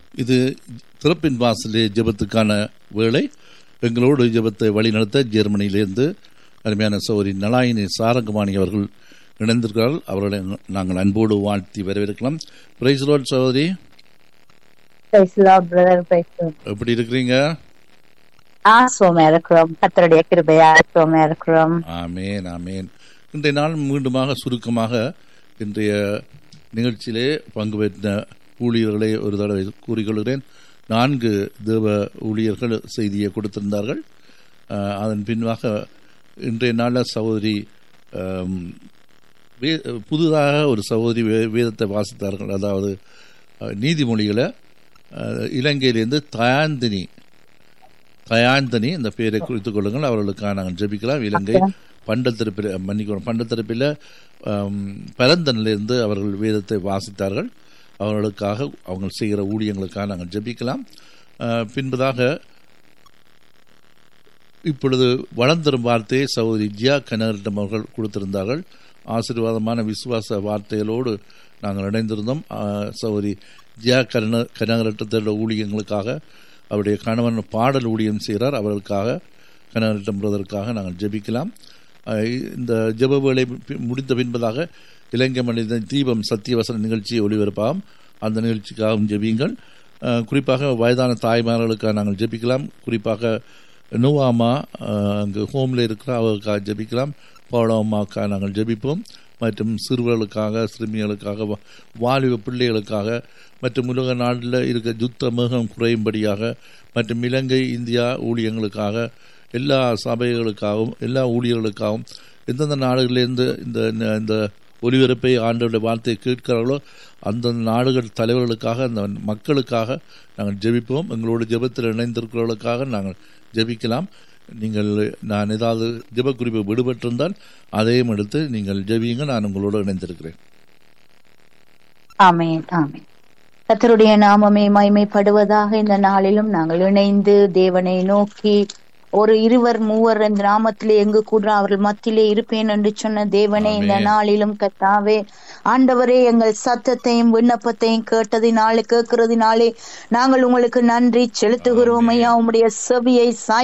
இது திறப்பின் வாசலே ஜெபத்துக்கான வேளை எங்களோடு ஜெபத்தை வழிநடத்த ஜெர்மனியிலிருந்து அருமையான சௌரி நலாயினி சாரங்கமாணி அவர்கள் இணைந்திருக்கிறார்கள் அவர்களை நாங்கள் அன்போடு வாழ்த்தி வரவேற்கலாம் பிரைஸ் லார்ட் சகோதரி Praise the Lord, brother. Praise the Lord. எப்படி இருக்கிறீங்க ஆசுவமா இருக்கிறோம் கத்தருடைய கிருபையா ஆசுவமா இருக்கிறோம் ஆமேன் ஆமேன் இன்றைய நாள் மீண்டுமாக சுருக்கமாக இன்றைய நிகழ்ச்சியிலே பங்கு பெற்ற ஊழியர்களை ஒரு தடவை கூறிக்கொள்கிறேன் நான்கு தேவ ஊழியர்கள் செய்தியை கொடுத்திருந்தார்கள் அஹ், அதன் பின்பாக இன்றைய நாளில் சகோதரி அம், வே- புதிதாக ஒரு சகோதரி வே- வேதத்தை வாசித்தார்கள் அதாவது அஹ், நீதிமொழிகளை அஹ், இலங்கையிலிருந்து தயாந்தினி தயாந்தனி இந்த பெயரை குறித்துக் கொள்ளுங்கள் அவர்களுக்காக நாங்கள் ஜெபிக்கலாம் இலங்கை பண்டத்திருப்பில் மன்னிக்கணும் பண்டத்திருப்பில் பரந்தனிலிருந்து அவர்கள் வேதத்தை வாசித்தார்கள் அவர்களுக்காக அவங்க செய்கிற ஊழியங்களுக்காக நாங்கள் ஜெபிக்கலாம் அஹ், பின்பதாக இப்பொழுது வளர்ந்தரும் வார்த்தையை சகோதரி ஜியா கனகரிடம் அவர்கள் கொடுத்திருந்தார்கள் ஆசீர்வாதமான விசுவாச வார்த்தைகளோடு நாங்கள் இணைந்திருந்தோம் ஆஹ், சகோதரி ஜியா கன கனகரட்டத்தோட ஊழியங்களுக்காக அவருடைய கணவன் பாடல் ஊழியம் செய்கிறார் அவர்களுக்காக கனகரட்டம் பிரதற்காக நாங்கள் ஜெபிக்கலாம் ஆஹ், இந்த ஜெப வேலை பி- முடிந்த பின்பதாக இலங்கை மனித தீபம் சத்தியவசன நிகழ்ச்சியை ஒளிபரப்பாகும் அந்த நிகழ்ச்சிக்காகவும் ஜெபியுங்கள் ஆஹ், குறிப்பாக வயதான தாய்மார்களுக்காக நாங்கள் ஜெபிக்கலாம் குறிப்பாக நோவாமா அங்கு ஹோமில் இருக்கிற அவர்களுக்காக ஜெபிக்கலாம் பவுளம்மாக்காக நாங்கள் ஜெபிப்போம் மற்றும் சிறுவர்களுக்காக சிறுமிகளுக்காக வா- வாலிப பிள்ளைகளுக்காக மற்றும் உலக நாட்டில் இருக்க யுத்த மிருகம் குறையும்படியாக மற்றும் இலங்கை இந்தியா ஊழியங்களுக்காக எல்லா சபைகளுக்காகவும் எல்லா ஊழியர்களுக்காகவும் எந்தெந்த நாடுகளிலிருந்து இந்த இந்த ஒலிபரப்பை ஆண்டவருடைய வார்த்தையை கேட்கிறார்களோ அந்தந்த நாடுகள் தலைவர்களுக்காக அந்த மக்களுக்காக நாங்கள் ஜெபிப்போம் எங்களோட ஜெபத்தில் இணைந்திருக்கிறவர்களுக்காக நாங்கள் ஜெபிக்கலாம் நீங்கள் நான் ஏதாவது ஜெப குறிப்பு விடுபட்டிருந்தால் அதையும் எடுத்து நீங்கள் ஜெபியுங்க நான் உங்களோடு இணைந்திருக்கிறேன் ஆமென் ஆமென் கத்தருடைய நாமமே மகிமைப்படுவதாக இந்த நாளிலும் நாங்கள் இணைந்து தேவனை நோக்கி ஒரு இருவர் மூவர் இந்த நாமத்திலே எங்கு கூட அவர்கள் மத்தியிலே இருப்பேன் என்று சொன்ன தேவனே இந்த ஆமென். நாளிலும் கத்தாவே ஆண்டவரே எங்கள் சத்தத்தையும் விண்ணப்பத்தையும் கேட்டதினாலே கேட்கிறதினாலே நாங்கள் உங்களுக்கு நன்றி செலுத்துகிறோம் ஐயா உம்முடைய செவியை சாய்